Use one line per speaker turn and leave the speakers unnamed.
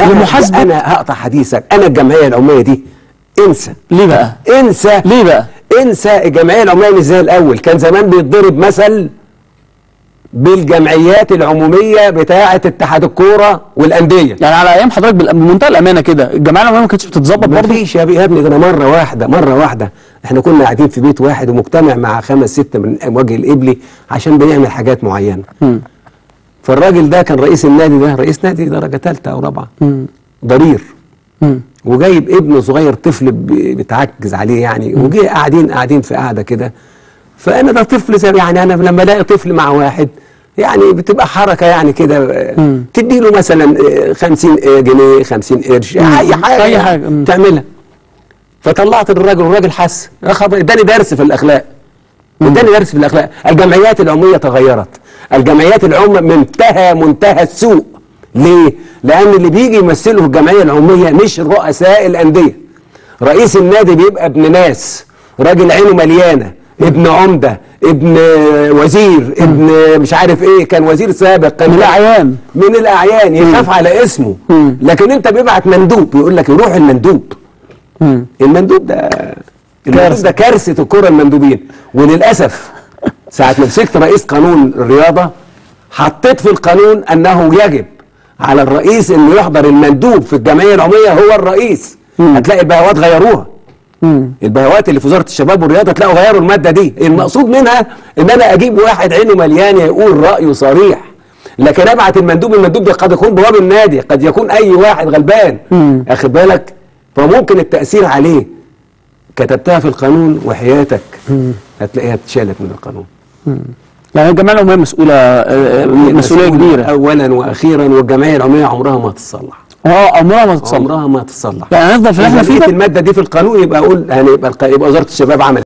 لمحاسبة-
انا هقطع حديثك انا الجمعيه العموميه دي انسى
ليه بقى
انسى
ليه بقى
انسى الجمعيه العموميه مش زي الاول كان زمان بيتضرب مثل بالجمعيات العموميه بتاعه اتحاد الكوره والانديه
يعني على ايام حضرتك بالأم- بمنتهى الامانه كده الجمعيه العموميه ما كانتش بتتظبط
ما
برضه
فيش يا بي- يا ابني ده انا مره واحده مره واحده احنا كنا قاعدين في بيت واحد ومجتمع مع خمس ست من وجه القبلي عشان بنعمل حاجات معينه
مم.
فالراجل ده كان رئيس النادي ده رئيس نادي درجه ثالثه او رابعه ضرير
مم.
وجايب ابنه صغير طفل ب- بتعجز عليه يعني وجي قاعدين قاعدين في قاعده كده فانا ده طفل زي يعني انا لما الاقي طفل مع واحد يعني بتبقى حركه يعني كده آه، تدي له مثلا آه، 50 جنيه 50 قرش اي حاجه
أي
يعني
حاجة، مم.
تعملها فطلعت للراجل والراجل حس يا خبر اداني درس في الاخلاق اداني درس في الاخلاق الجمعيات العموميه تغيرت الجمعيات العموميه منتهى منتهى السوء ليه لان اللي بيجي يمثله في الجمعيه العموميه مش رؤساء الانديه رئيس النادي بيبقى ابن ناس راجل عينه مليانه ابن عمده ابن وزير ابن مش عارف ايه كان وزير سابق كان
من الأعيان.
من الاعيان يخاف على اسمه
مم.
لكن انت بيبعت مندوب يقول لك يروح المندوب
مم.
المندوب ده المندوب ده كارثه الكره المندوبين وللاسف ساعه ما مسكت رئيس قانون الرياضه حطيت في القانون انه يجب على الرئيس انه يحضر المندوب في الجمعيه العموميه هو الرئيس هتلاقي البهوات غيروها
مم.
البهوات اللي في وزاره الشباب والرياضه تلاقوا غيروا الماده دي المقصود منها ان انا اجيب واحد عينه مليان يقول رايه صريح لكن ابعت المندوب المندوب ده قد يكون بواب النادي قد يكون اي واحد غلبان
مم.
اخد بالك فممكن التاثير عليه كتبتها في القانون وحياتك هتلاقيها اتشالت من القانون
يعني الجمعيه العموميه مسؤوله آه، آه، مسؤوليه كبيره
اولا واخيرا والجمعيه العموميه عمرها ما هتتصلح
اه عمرها ما تتصلح
عمرها ما هتتصلح
يعني هنفضل في اللي احنا
إذا
فيه
لقيت
ده
الماده دي في القانون يبقى اقول يعني يبقى الق- يبقى وزاره الشباب عملت